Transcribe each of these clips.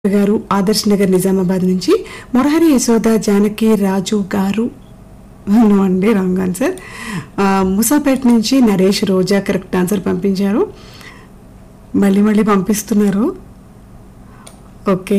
గారు ఆదర్శ్ నగర్ నిజామాబాద్ నుంచి మురహరి యశోద జానకి రాజు గారు నో అండి రాంగ్ ఆన్సర్ ఆ, ముసాపేట్ నుంచి నరేష్ రోజా కరెక్ట్ ఆన్సర్ పంపించారు మళ్ళీ మళ్ళీ పంపిస్తున్నారు ఓకే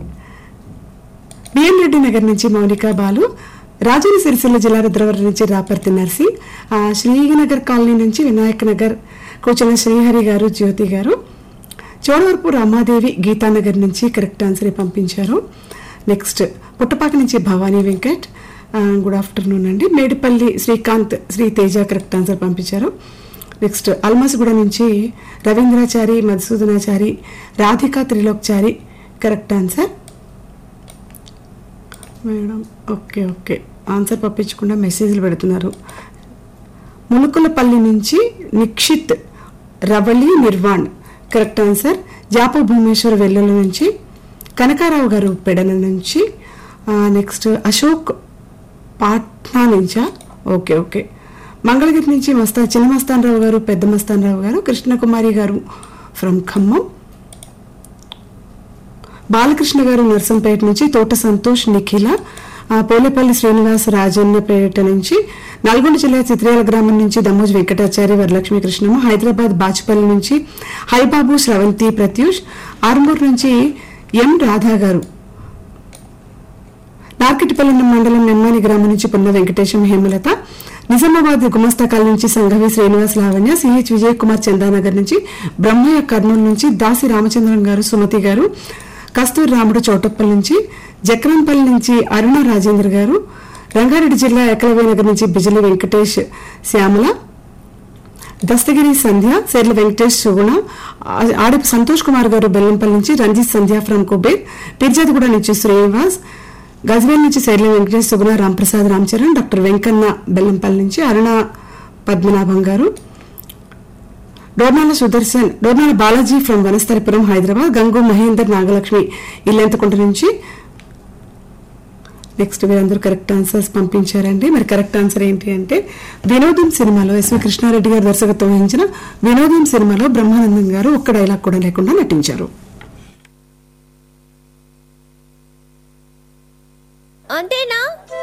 బిఎం రెడ్డి నగర్ నుంచి మౌనిక బాలు రాజన్న సిరిసిల్ల జిల్లా రుద్రవరం నుంచి రాపర్తి నర్సి ఆ, శ్రీనగర్ కాలనీ నుంచి వినాయక్ నగర్ కూర్చున్న శ్రీహరి గారు జ్యోతి గారు చోడవరపు రామాదేవి గీతానగర్ నుంచి కరెక్ట్ ఆన్సర్ పంపించారు నెక్స్ట్ పుట్టపాక నుంచి భవానీ వెంకట్ ఆ, గుడ్ ఆఫ్టర్నూన్ అండి మేడిపల్లి శ్రీకాంత్ శ్రీ తేజ కరెక్ట్ ఆన్సర్ పంపించారు నెక్స్ట్ అల్మాస్గూడ నుంచి Ravindrachari Madhusudanachari Radhika Trilokchari correct answer madam okay okay answer పంపించకుండా మెసేజ్లు పెడుతున్నారు ములుకులపల్లి నుంచి నిక్షిత్ రవళి నిర్వాణ్ కరెక్ట్ ఆన్సర్ జాప భూమేశ్వర్ వెల్లుల నుంచి కనకారావు గారు పెడన నుంచి ఆ, నెక్స్ట్ అశోక్ పాట్నా నుంచా ఓకే ఓకే మంగళగిరి నుంచి మస్తా చిన్న మస్తాన్ రావు గారు పెద్ద మస్తాన్ రావు గారు కృష్ణకుమారి గారు ఫ్రమ్ ఖమ్మం బాలకృష్ణ గారు నర్సంపేట నుంచి తోట సంతోష్ నిఖిల ఆ, పోలేపల్లి శ్రీనివాస్ రాజన్నపేట నుంచి నల్గొండ జిల్లా చిత్రేల గ్రామం నుంచి దమ్మోజ్ వెంకటాచారి వరలక్ష్మి కృష్ణమ్మ హైదరాబాద్ బాచుపల్లి నుంచి హైబాబు శ్రవంతి ప్రత్యూష్ ఆర్మూర్ నుంచి ఎం రాధా గారు నార్కెట్పల్లి మండలం నెమ్మాని గ్రామం నుంచి పొన్న వెంకటేశం హేమలత నిజామాబాద్ గుమస్తకాల నుంచి సంఘవి శ్రీనివాస్ లావణ్య సిహెచ్ విజయ్ కుమార్ చందానగర్ నుంచి బ్రహ్మయ్య కర్నూలు నుంచి దాసి రామచంద్రన్ గారు సుమతి గారు కస్తూరి రాముడు చౌటప్పల్ నుంచి జక్రంపల్లి నుంచి అరుణ రాజేంద్ర గారు రంగారెడ్డి జిల్లా ఎకలవేనగర్ నుంచి బిజలి వెంకటేష్ శ్యామల దస్తగిరి సంధ్య సెర్ల వెంకటేష్ సుగుణ ఆ- ఆడపు సంతోష్ కుమార్ గారు బెల్లంపల్లి నుంచి రంజిత్ సంధ్య ఫ్రమ్ కుబేర్ పిర్జాదిగూడ నుంచి శ్రీనివాస్ గజ్వేల్ నుంచి శైల వెంకటేష్ సుగుణ రాంప్రసాద్ రామచరణ్ డాక్టర్ వెంకన్న బెల్లంపల్లి నుంచి అరుణ పద్మనాభం గారు డోర్నాల సుదర్శన్ డోర్నాల బాలాజీ ఫ్రమ్ వనస్థలిపురం హైదరాబాద్ గంగు మహేందర్ నాగలక్ష్మి ఇల్లెంతకుంట నుంచి నెక్స్ట్ వీరందరూ కరెక్ట్ ఆన్సర్స్ పంపించారండి మరి కరెక్ట్ ఆన్సర్ ఏంటి అంటే వినోదం సినిమాలో ఎస్వి కృష్ణారెడ్డి గారు దర్శకత్వం వహించిన వినోదం సినిమాలో బ్రహ్మానందం గారు ఒక్క డైలాగ్ కూడా లేకుండా నటించారు అంతేనా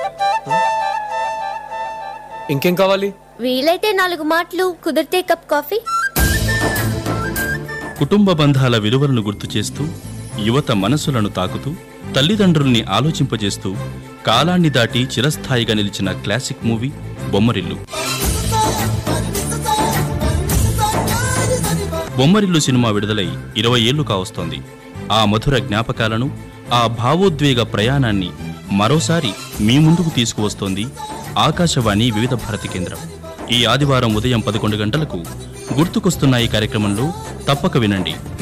ఇంకేం కావాలి వీలైతే నాలుగు మాటలు కుదిరితే కప్ కాఫీ కుటుంబ బంధాల విలువలను గుర్తు చేస్తూ యువత మనసులను తాకుతూ తల్లిదండ్రుల్ని ఆలోచింపజేస్తూ కాలాన్ని దాటి చిరస్థాయిగా నిలిచిన classic movie Bommarillu Bommarillu cinema విడుదలై ఇరవై ఏళ్లు కావస్తోంది ఆ మధుర జ్ఞాపకాలను ఆ భావోద్వేగ ప్రయాణాన్ని మరోసారి మీ ముందుకు తీసుకువస్తోంది ఆకాశవాణి వివిధ భారతి కేంద్రం ఈ ఆదివారం ఉదయం పదకొండు గంటలకు గుర్తుకొస్తున్న ఈ కార్యక్రమంలో తప్పక వినండి